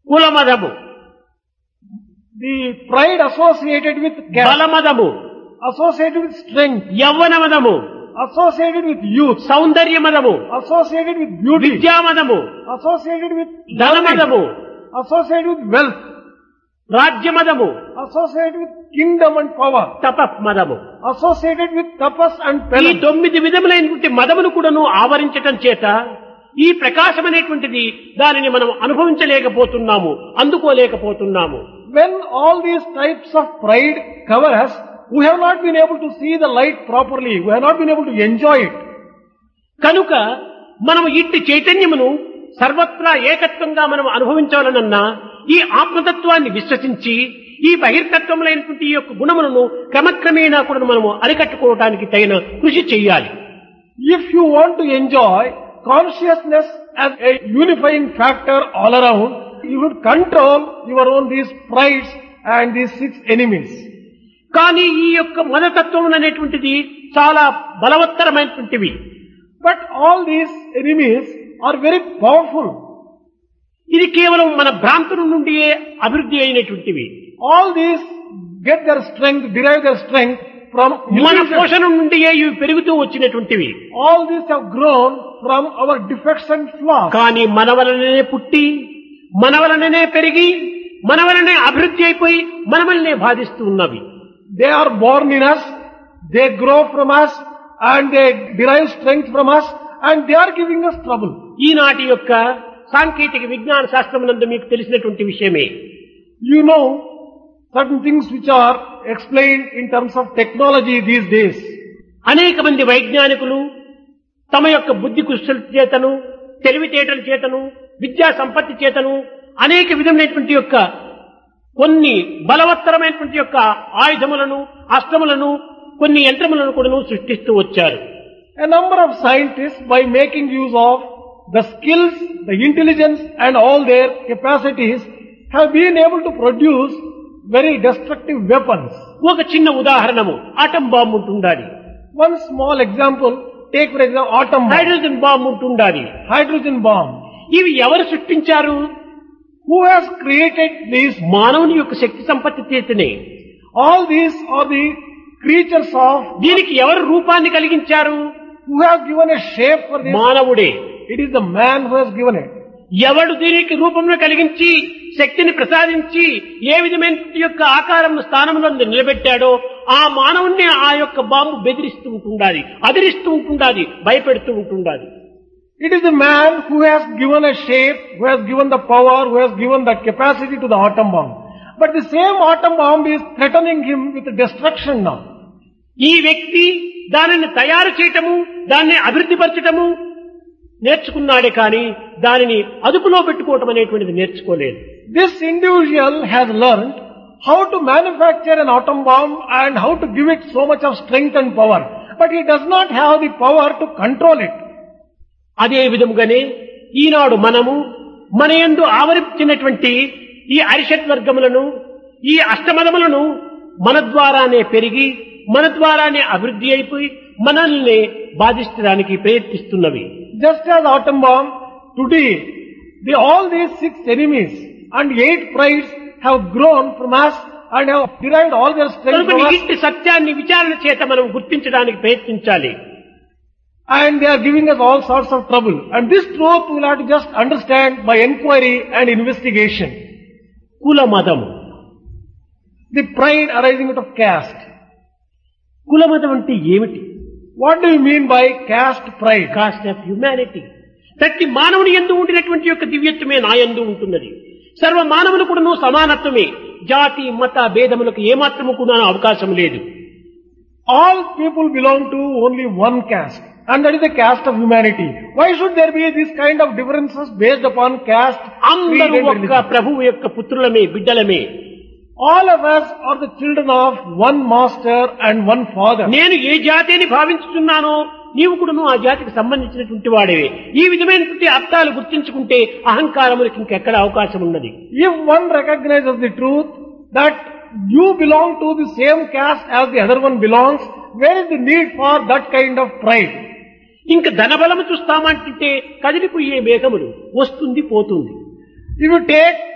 కులమదము The pride associated with caste, బలమదము associated with strength, యవ్వనమదము associated with youth, సౌందర్యమదము associated with beauty, విద్యామదము associated with ధనమదము associated with wealth, రాజ్యమదము associated with kingdom and power, తపమదము associated with tapas and ఈ penance. తొమ్మిది విధములైనటువంటి మదమును కూడాను ఆవరించటం చేత ఈ ప్రకాశం అనేటువంటిది దానిని మనం అనుభవించలేకపోతున్నాము అందుకోలేకపోతున్నాము When all these types of pride cover us, we have not been able to see the light properly. We have not been able to enjoy it. కనుక మనము ఇట్టి చైతన్యమును సర్వత్రా ఏకత్వంగా మనం అనుభవించాలనన్నా ఈ ఆత్మతత్వాన్ని విశ్వసించి ఈ బహిర్తత్వములైనటువంటి ఈ యొక్క గుణములను క్రమక్రమేణా కూడా మనము అరికట్టుకోవడానికి తగిన కృషి చేయాలి If you want to enjoy consciousness as a unifying factor all around, you would control your own these prides and these six enemies. కానీ ఈ యొక్క మదతత్వం అనేటువంటిది చాలా బలవత్తరమైనటువంటివి But all these enemies are very powerful. ఇది కేవలం మన భ్రాంతుల నుండియే అభివృద్ధి అయినటువంటివి All these get their strength, derive their strength from మన illusion. పోషణ నుండియే ఇవి పెరుగుతూ వచ్చినటువంటివి All these have grown from our defects and flaws. కానీ మన వలననే పుట్టి మన వలననే పెరిగి మన వలనే అభివృద్ధి అయిపోయి మన వలనే బాధిస్తూ ఉన్నవి They are born in us, they grow from us, and they derive strength from us, and they are giving us trouble. ఈనాటి యొక్క సాంకేతిక విజ్ఞాన శాస్త్రమునందు మీకు తెలిసినటువంటి విషయమే You know certain things which are explained in terms of technology these days. అనేక మంది వైజ్ఞానికులు తమ యొక్క బుద్ధి కుశల చేతను తెలివితేటల చేతను విద్యా సంపత్తి చేతను అనేక విధమైనటువంటి యొక్క కొన్ని బలవత్తరమైనటువంటి యొక్క ఆయుధములను అస్త్రములను కొన్ని యంత్రములను కూడా సృష్టిస్తూ వచ్చారు A number of scientists, by making use of the skills, the intelligence, and all their capacities, have been able to produce very destructive weapons. ఒక చిన్న ఉదాహరణము ఆటం బాంబు ఉంటుండాలి One small example, take for example atom bomb, hydrogen bomb ఉంటుండాలి hydrogen bomb. ఇవి ఎవరు సృష్టించారు Who has created these? మానవుని యొక్క శక్తి సంపత్తి చేతనే All these are the creatures of దీనికి ఎవరు రూపాన్ని కలిగించారు who have given a shape for this. మానవుడే It is the man who has given it. ఎవడు దీనికి రూపంలో కలిగించి శక్తిని ప్రసాదించి ఏ విధమైన యొక్క ఆకారం స్థానంలో నిలబెట్టాడో ఆ మానవుణ్ణి ఆ యొక్క బాంబు బెదిరిస్తూ ఉంటుండాలి అదిరిస్తూ ఉంటుండాలి భయపెడుతూ ఉంటుండాలి It is the man who has given a shape, who has given the power, who has given the capacity to the atom bomb. But the same atom bomb is threatening him with destruction now. ఈ వ్యక్తి దానిని తయారు చేయటము దాన్ని అభివృద్ధి పరచటము నేర్చుకున్నాడే కానీ దానిని అదుపులో పెట్టుకోవటం అనేటువంటిది నేర్చుకోలేదు This individual has learned how to manufacture an atom bomb and how to give it so much of strength and power. But he does not have the power to control it. అదే విధముగానే ఈనాడు మనము మన యందు ఆవరించినటువంటి ఈ అరిషత్ వర్గములను ఈ అష్టమదములను మన ద్వారానే పెరిగి మన ద్వారానే అభివృద్ధి అయిపోయి మనల్ని బాధించడానికి ప్రయత్నిస్తున్నవి Just as atom bomb, today, the, all these six enemies and eight prides have grown from us and have derived all their strength కనుక from us ఇట్టి సత్యాన్ని విచారణ చేత మనం గుర్తించడానికి ప్రయత్నించాలి and they are giving us all sorts of trouble. And this truth we'll have to just understand by inquiry and investigation. కుల మదము The pride arising out of caste. కుల మతం అంటే ఏమిటి What do you mean by caste pride? Caste of humanity ప్రతి మానవుని ఎందు ఉండినటువంటి యొక్క దివ్యత్వమే నా ఎందు ఉంటున్నది సర్వ మానవులు కూడాను సమానత్వమే జాతి మత భేదములకు ఏమాత్రము కూడా అవకాశం లేదు All people belong to only one caste. And that is the caste of humanity. Why should there be this kind of differences based upon caste, creed అందరూ and ఒక్క religion? ప్రభువు యొక్క పుత్రులమే బిడ్డలమే All of us are the children of one master and one father. నేను ఏ జాతి అని భావించుతున్నానో నీవు కూడాను ఆ జాతికి సంబంధించినటువంటి వాడేవే ఈ విధమైనటువంటి అర్థాలు గుర్తించుకుంటే అహంకారములకు ఇంకెక్కడ అవకాశం ఉన్నది If one recognizes the truth that you belong to the same caste as the other one belongs, where is the need for that kind of pride? ఇంక ధనబలము చూస్తామంటే కదిలిపోయే మేఘములు వస్తుంది పోతుంది If you take